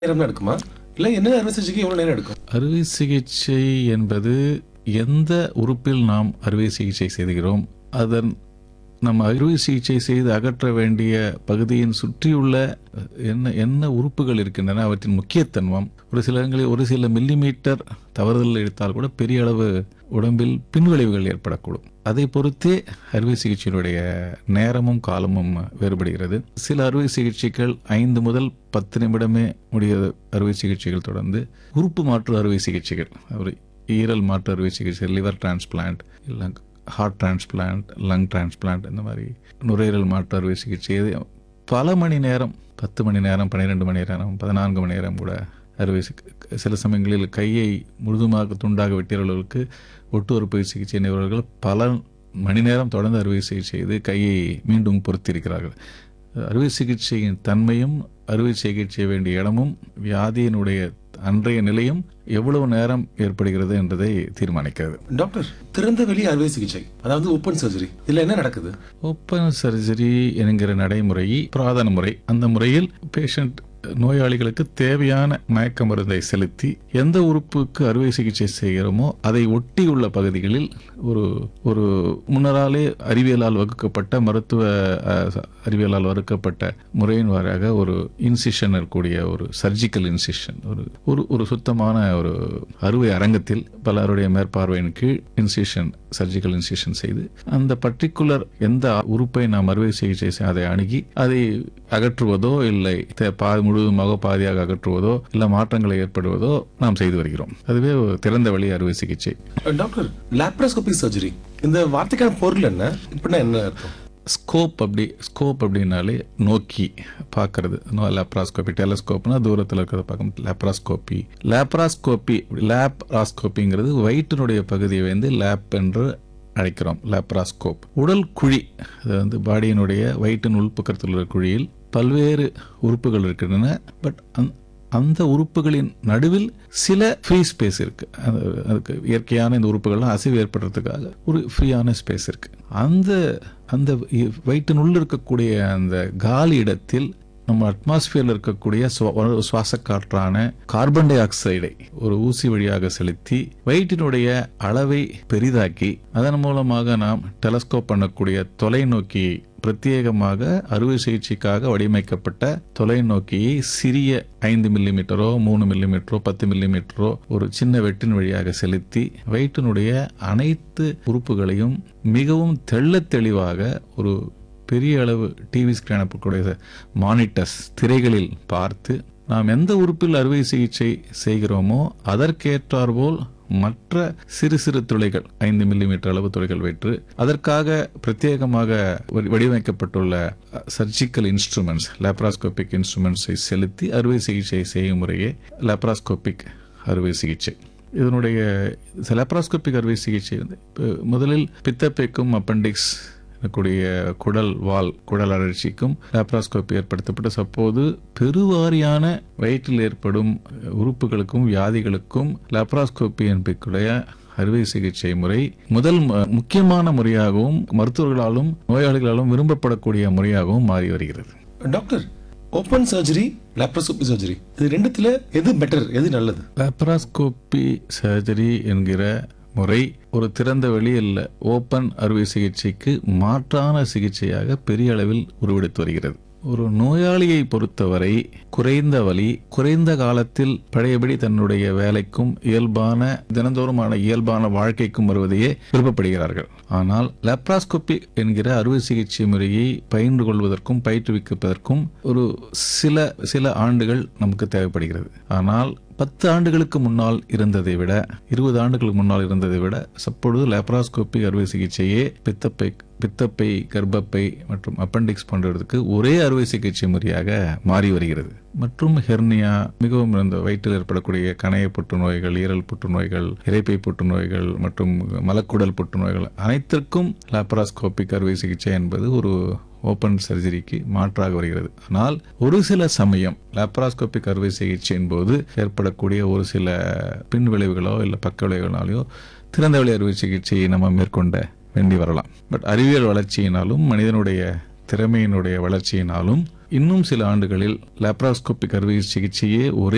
நேரம் எடுக்குமா இல்ல என்ன அறுவை சிகிச்சைக்கு எவ்வளவு நேரம் எடுக்கும் அறுவை சிகிச்சை என்பது எந்த உறுப்பில் நாம் அறுவை சிகிச்சை செய்கிறோம் அதன் நம்ம அறுவை சிகிச்சை செய்து அகற்ற வேண்டிய பகுதியின் சுற்றியுள்ள என்ன என்ன உறுப்புகள் இருக்கின்றன அவற்றின் முக்கியத்துவம் ஒரு சில இடங்களில் ஒரு சில மில்லிமீட்டர் தவறுதல் எடுத்தால் கூட பெரிய அளவு உடம்பில் பின்விளைவுகள் ஏற்படக்கூடும் அதை பொறுத்தே அறுவை சிகிச்சையினுடைய நேரமும் காலமும் வேறுபடுகிறது சில அறுவை சிகிச்சைகள் ஐந்து முதல் பத்து நிமிடமே முடிய அறுவை சிகிச்சைகள் தொடர்ந்து உறுப்பு மாற்று அறுவை சிகிச்சைகள் ஒரு ஈரல் மாற்று அறுவை சிகிச்சை லிவர் டிரான்ஸ்பிளான்ட் இல்லை ஹார்ட் டிரான்ஸ்பிளான்ட் லங் டிரான்ஸ்பிளான்ட் இந்த மாதிரி நுரையீரல் மாற்று அறுவை சிகிச்சை இது பல மணி நேரம் பத்து மணி நேரம் பன்னிரெண்டு மணி நேரம் பதினான்கு மணி நேரம் கூட அறுவை சிகி- சில சமயங்களில் கையை முழுதுமாக துண்டாக வெட்டியவர்களுக்கு ஒட்டு அறுவை சிகிச்சை நிபுணர்கள் பல மணி நேரம் தொடர்ந்து அறுவை சிகிச்சை செய்து கையை மீண்டும் பொருத்தியிருக்கிறார்கள் அறுவை சிகிச்சையின் தன்மையும் அறுவை சிகிச்சை வேண்டிய இடமும் வியாதியினுடைய அன்றைய நிலையும் எவ்வளவு நேரம் ஏற்படுகிறது என்பதை தீர்மானிக்கிறது டாக்டர் திறந்த வெளி அறுவை சிகிச்சை அதாவது ஓப்பன் சர்ஜரி இதுல என்ன நடக்குது ஓப்பன் சர்ஜரி என்கிற நடைமுறை பிராதான முறை அந்த முறையில் பேஷண்ட் நோயாளிகளுக்கு தேவையான மயக்க மருந்தை செலுத்தி எந்த உறுப்புக்கு அறுவை சிகிச்சை செய்கிறோமோ அதை ஒட்டியுள்ள பகுதிகளில் ஒரு ஒரு முன்னராலே அறிவியலால் வகுக்கப்பட்ட மருத்துவ அஹ், ச- அறிவியலால் வகுக்கப்பட்ட முறையின் வாராக ஒரு இன்சிஷன் இருக்கக்கூடிய ஒரு சர்ஜிக்கல் இன்சிஷன் ஒரு ஒரு ஒரு சுத்தமான ஒரு அறுவை அரங்கத்தில் பலருடைய மேற்பார்வையின் கீழ் இன்சிஷன் சர்ஜிக்கல் இன்சிஷன் செய்து அந்த பர்டிகுலர் எந்த உறுப்பை நாம் அறுவை சிகிச்சை செய்ய அதை அணுகி அதை அகற்றுவதோ இல்லை தே- பா முழுவதுமாக பாதியாக அகற்றுவதோ இல்லை மாற்றங்களை ஏற்படுவதோ நாம் செய்து வருகிறோம் அதுவே ஒரு திறந்த வழி அறுவை சிகிச்சை டாக்டர் லாப்ரோஸ்கோபி சர்ஜரி இந்த வார்த்தைக்கான பொருள் என்ன இப்படின்னா என்ன அர்த்தம் ஸ்கோப் அப்படி ஸ்கோப் அப்படின்னாலே நோக்கி பார்க்கறது லேப்ராஸ்கோபி டெலஸ்கோப்னா தூரத்தில் இருக்கிறத பார்க்க லேப்ராஸ்கோபி லேப்ராஸ்கோபி லேப்ராஸ்கோப்பிங்கிறது வயிற்றினுடைய பகுதியை வந்து லேப் என்று அழைக்கிறோம் லேப்ராஸ்கோப் உடல் குழி அது வந்து பாடியினுடைய வயிற்றின் உள்பக்கத்தில் உள்ள குழியில் பல்வேறு உறுப்புகள் இருக்கின்றன பட் அந்த உறுப்புகளின் நடுவில் சில ஃப்ரீ ஸ்பேஸ் இருக்கு அது- அதுக்கு இயற்கையான இந்த உறுப்புகள்லாம் அசைவு ஏற்படுறதுக்காக ஒரு ஃப்ரீயான ஸ்பேஸ் இருக்கு அந்த அந்த இ- வயிற்றினுள் இருக்கக்கூடிய அந்த காலி இடத்தில் நம்ம அட்மாஸ்பியர்ல இருக்கக்கூடிய சுவா- ஒரு சுவாச காற்றான கார்பன் டை ஆக்சைடை ஒரு ஊசி வழியாக செலுத்தி வயிற்றினுடைய அளவை பெரிதாக்கி அதன் மூலமாக நாம் டெலஸ்கோப் பண்ணக்கூடிய தொலைநோக்கி பிரத்யேகமாக அறுவை சிகிச்சைக்காக வடிவமைக்கப்பட்ட தொலைநோக்கியை சிறிய ஐந்து மில்லிமீட்டரோ மூணு மில்லிமீட்டரோ பத்து மில்லிமீட்டரோ ஒரு சின்ன வெட்டின் வழியாக செலுத்தி வயிற்றினுடைய அனைத்து உறுப்புகளையும் மிகவும் தெள்ளத் தெளிவாக ஒரு பெரிய அளவு டிவி ஸ்கிரீன் இருக்கக்கூடிய மானிட்டர்ஸ் திரைகளில் பார்த்து நாம் எந்த உறுப்பில் அறுவை சிகிச்சை செய்கிறோமோ அதற்கேற்றாற்போல் மற்ற சிறு சிறு துளைகள் ஐந்து மில்லிமீட்டர் அளவு துளைகள் வைத்து அதற்காக பிரத்யேகமாக வடி- வடிவமைக்கப்பட்டுள்ள சர்ஜிக்கல் இன்ஸ்ட்ருமெண்ட்ஸ் லேப்ராஸ்கோபிக் இன்ஸ்ட்ருமெண்ட்ஸை செலுத்தி அறுவை சிகிச்சை செய்யும் முறையே லேப்ராஸ்கோபிக் அறுவை சிகிச்சை இதனுடைய லேப்ராஸ்கோபிக் அறுவை சிகிச்சை வந்து இப்போ முதலில் பித்தப்பைக்கும் அப்பெண்டிக்ஸ் இருக்கக்கூடிய குடல் வால் குடல் அழற்சிக்கும் லேப்ராஸ்கோப்பி ஏற்படுத்தப்பட்ட சப்போது பெருவாரியான வயிற்றில் ஏற்படும் உறுப்புகளுக்கும் வியாதிகளுக்கும் லேப்ராஸ்கோப்பி என்பக்கூடிய அறுவை சிகிச்சை முறை முதல் மு- முக்கியமான முறையாகவும் மருத்துவர்களாலும் நோயாளிகளாலும் விரும்பப்படக்கூடிய முறையாகவும் மாறி வருகிறது doctor open surgery laparoscopy surgery இது ரெண்டுத்துல எது பெட்டர் எது நல்லது லேப்ராஸ்கோப்பி சர்ஜரி என்கிற முறை ஒரு திறந்த வெளியில் ஓப்பன் அறுவை சிகிச்சைக்கு மாற்றான சிகிச்சையாக பெரிய அளவில் உருவெடுத்து வருகிறது ஒரு நோயாளியை பொறுத்தவரை குறைந்த வலி குறைந்த காலத்தில் பழையபடி தன்னுடைய வேலைக்கும் இயல்பான தினந்தோறுமான இயல்பான வாழ்க்கைக்கும் வருவதையே விருப்பப்படுகிறார்கள் ஆனால் லேப்ராஸ்கோபி என்கிற அறுவை சிகிச்சை முறையை பயின்று கொள்வதற்கும் பயிற்றுவிப்பதற்கும் ஒரு சில சில ஆண்டுகள் நமக்கு தேவைப்படுகிறது ஆனால் பத்து ஆண்டுகளுக்கு முன்னால் இருந்ததை விட இருபது ஆண்டுகளுக்கு முன்னால் இருந்ததை விட அப்பொழுது லேப்ராஸ்கோபி அறுவை சிகிச்சையே பித்தப்பை பித்தப்பை கர்ப்பப்பை மற்றும் அப்பெண்டிக்ஸ் போன்றதுக்கு ஒரே அறுவை சிகிச்சை முறையாக மாறி வருகிறது மற்றும் ஹெர்னியா மிகவும் இந்த வயிற்றில் ஏற்படக்கூடிய கணைய புற்றுநோய்கள் ஈரல் புற்றுநோய்கள் இரைப்பை புற்றுநோய்கள் மற்றும் மலக்குடல் புற்றுநோய்கள் அனைத்திற்கும் லேப்ராஸ்கோபிக் அறுவை சிகிச்சை என்பது ஒரு ஓப்பன் சர்ஜரிக்கு மாற்றாக வருகிறது ஆனால் ஒரு சில சமயம் லேப்ராஸ்கோபிக் அறுவை சிகிச்சையின் போது ஏற்படக்கூடிய ஒரு சில பின் விளைவுகளோ இல்லை பக்க விளைவுகளாலேயோ திறந்தவெளி அறுவை சிகிச்சையை நம்ம மேற்கொண்ட வேண்டி வரலாம் பட் அறிவியல் வளர்ச்சியினாலும் மனிதனுடைய திறமையினுடைய வளர்ச்சியினாலும் இன்னும் சில ஆண்டுகளில் லேப்ராஸ்கோபிக் அறுவை சிகிச்சையே ஒரே